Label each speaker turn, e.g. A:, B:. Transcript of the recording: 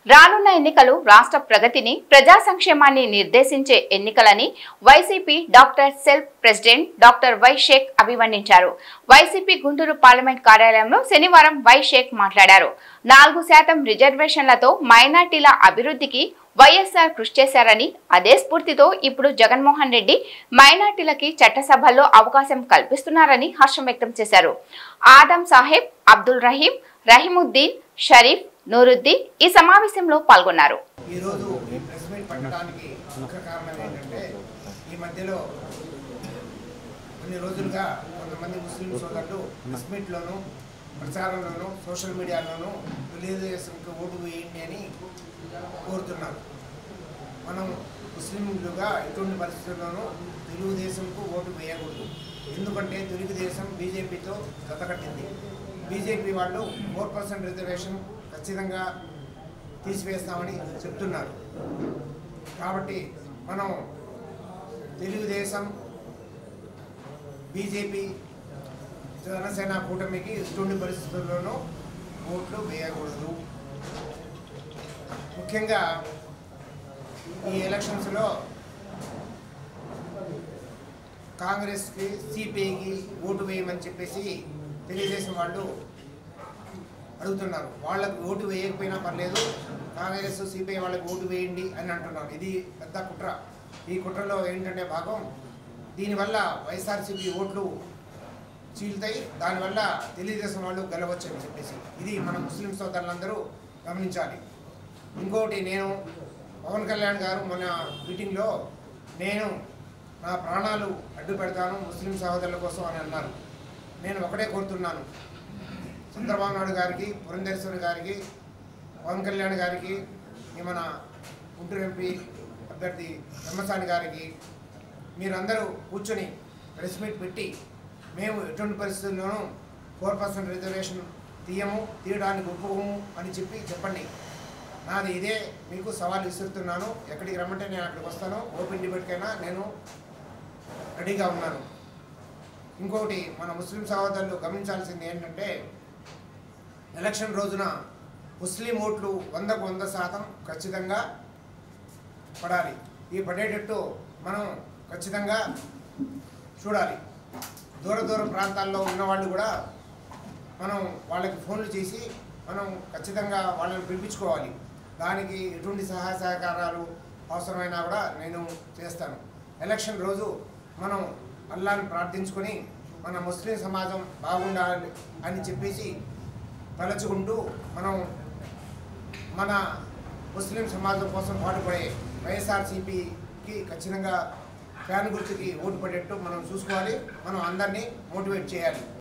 A: రానున్న ఎన్నికలు రాష్ట్ర ప్రగతిని ప్రజా సంక్షేమాన్ని నిర్దేశించే ఎన్నికలని YCP doctor cell president doctor Y Shaik అభివర్ణించారు వైసీపీ గుంటూరు పార్లమెంట్ కార్యాలయంలో శనివారం వై షేక్ మాట్లాడారు నాలుగు శాతం రిజర్వేషన్లతో మైనార్టీల అభివృద్ధికి వైఎస్ఆర్ కృషి చేశారని అదే స్ఫూర్తితో ఇప్పుడు జగన్మోహన్ రెడ్డి మైనార్టీలకి చట్టసభల్లో అవకాశం కల్పిస్తున్నారని హర్షం వ్యక్తం చేశారు ఆదం సాహెబ్ అబ్దుల్ రహీం రహీముద్దీన్ షరీఫ్ నూరుద్దీన్ ఈ సమావేశంలో పాల్గొన్నారు
B: ఈరోజు ఈ ప్రెస్ మీట్ పెట్టడానికి ముఖ్య కారణం ఏంటంటే ఈ మధ్యలో కొన్ని రోజులుగా కొంతమంది ముస్లిం సోదరులు ప్రెస్ మీట్లోను ప్రచారంలోను సోషల్ మీడియాలోను తెలుగుదేశంకి ఓటు వేయండి అని కోరుతున్నారు మనం ముస్లింలుగా ఎటువంటి పరిస్థితుల్లోనూ తెలుగుదేశంకు ఓటు వేయకూడదు ఎందుకంటే తెలుగుదేశం బీజేపీతో జతకట్టింది బీజేపీ వాళ్ళు ఫోర్ పర్సెంట్ రిజర్వేషన్ ఖచ్చితంగా తీసివేస్తామని చెప్తున్నారు కాబట్టి మనం తెలుగుదేశం బీజేపీ జనసేన కూటమికి ఎటువంటి పరిస్థితుల్లోనూ ఓట్లు వేయకూడదు ముఖ్యంగా ఈ ఎలక్షన్స్లో కాంగ్రెస్కి సిపిఐకి ఓటు వేయమని చెప్పేసి తెలుగుదేశం వాళ్ళు అడుగుతున్నారు వాళ్ళకు ఓటు వేయకపోయినా పర్లేదు కాంగ్రెస్ సిపిఐ వాళ్ళకి ఓటు వేయండి అని అంటున్నారు ఇది పెద్ద కుట్ర ఈ కుట్రలో ఏంటంటే భాగం దీనివల్ల వైఎస్ఆర్సీపీ ఓట్లు చీలుతాయి దానివల్ల తెలుగుదేశం వాళ్ళు గెలవచ్చు అని చెప్పేసి ఇది మన ముస్లిం సోదరులందరూ గమనించాలి ఇంకోటి నేను పవన్ కళ్యాణ్ గారు మొన్న మీటింగ్లో నేను నా ప్రాణాలు అడ్డు పెడతాను ముస్లిం సహోదరుల కోసం అని అన్నారు నేను ఒకటే కోరుతున్నాను చంద్రబాబు నాయుడు గారికి పురంధేశ్వరి గారికి పవన్ కళ్యాణ్ గారికి ఈ మన గుంటూరు ఎంపీ అభ్యర్థి బ్రహ్మసాని గారికి మీరందరూ కూర్చొని ప్రెస్ మీట్ పెట్టి మేము ఎటువంటి పరిస్థితుల్లోనూ ఫోర్ పర్సెంట్ రిజర్వేషన్ తీయము తీయడానికి ఒప్పుకోము అని చెప్పి చెప్పండి నాది ఇదే మీకు సవాల్ విసురుతున్నాను ఎక్కడికి రమ్మంటే నేను అక్కడికి వస్తాను ఓపెన్ డిబేట్కైనా నేను రెడీగా ఉన్నాను ఇంకొకటి మన ముస్లిం సహోదరులు గమనించాల్సింది ఏంటంటే ఎలక్షన్ రోజున ముస్లిం ఓట్లు వందకు వంద శాతం ఖచ్చితంగా పడాలి ఈ పడేటట్టు మనం ఖచ్చితంగా చూడాలి దూర దూర ప్రాంతాల్లో ఉన్న వాళ్ళు కూడా మనం వాళ్ళకి ఫోన్లు చేసి మనం ఖచ్చితంగా వాళ్ళని పిలిపించుకోవాలి దానికి ఎటువంటి సహాయ సహకారాలు అవసరమైనా కూడా నేను చేస్తాను ఎలక్షన్ రోజు మనం అల్లాని ప్రార్థించుకొని మన ముస్లిం సమాజం బాగుండాలి అని చెప్పేసి తలచుకుంటూ మనం మన ముస్లిం సమాజం కోసం పాటుపడే వైఎస్ఆర్సీపీకి ఖచ్చితంగా ఫ్యాన్ గుర్తుకి ఓటు పడేట్టు మనం చూసుకోవాలి మనం అందరినీ మోటివేట్ చేయాలి